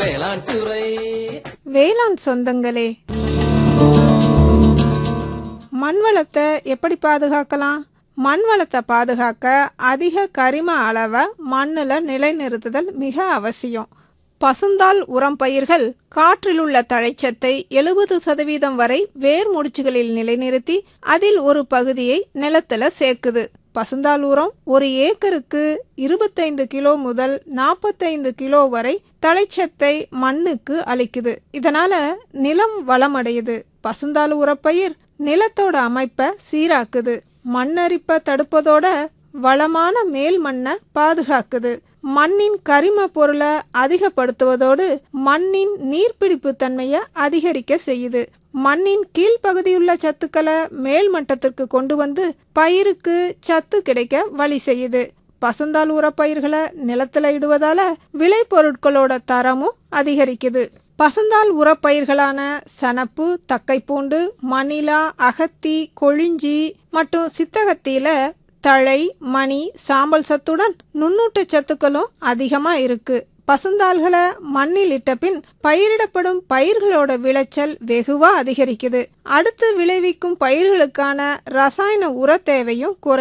வேளாண் துறை வேளாண் சொந்தங்களே மண் வளத்தை எப்படி பாதுகாக்கலாம் மண் வளத்தை பாதுகாக்க அதிக கரிம அளவை மண்ணில் நிலைநிறுத்துதல் மிக அவசியம் பசுந்தாள் உரம் பயிர்கள் காற்றில் உள்ள தழைச்சத்தை எழுபது சதவீதம் வரை வேர் முடிச்சுகளில் நிலைநிறுத்தி அதில் ஒரு பகுதியை நிலத்துல சேர்க்குது பசுந்தாள் உரம் ஒரு ஏக்கருக்கு இருபத்தைந்து கிலோ முதல் நாற்பத்தைந்து கிலோ வரை தழைச்சத்தை மண்ணுக்கு அளிக்குது இதனால நிலம் வளமடையுது பசுந்தாள் உரப்பயிர் நிலத்தோட அமைப்பை சீராக்குது மண்ணரிப்பை தடுப்பதோட வளமான மேல் மண்ணை பாதுகாக்குது மண்ணின் கரிம பொருளை அதிகப்படுத்துவதோடு மண்ணின் நீர்பிடிப்பு தன்மையை அதிகரிக்க செய்யுது மண்ணின் கீழ்ப்பகுதியுள்ள சத்துக்களை மேல் மட்டத்திற்கு கொண்டு வந்து பயிருக்கு சத்து கிடைக்க வழி செய்யுது பசுந்தாள் உரப்பயிர்களை நிலத்துல இடுவதால விளைபொருட்களோட தரமும் அதிகரிக்குது பசுந்தாள் உரப்பயிர்களான சணப்பு தக்கைப்பூண்டு மணிலா அகத்தி கொழிஞ்சி மற்றும் சித்தகத்தியில தழை மணி சாம்பல் சத்துடன் நுண்ணூட்ட சத்துக்களும் அதிகமா இருக்கு பசுந்தாள்களை மண்ணில் இட்ட பின் பயிரிடப்படும் பயிர்களோட விளைச்சல் வெகுவா அதிகரிக்குது அடுத்து விளைவிக்கும் பயிர்களுக்கான ரசாயன உர தேவையும் குறை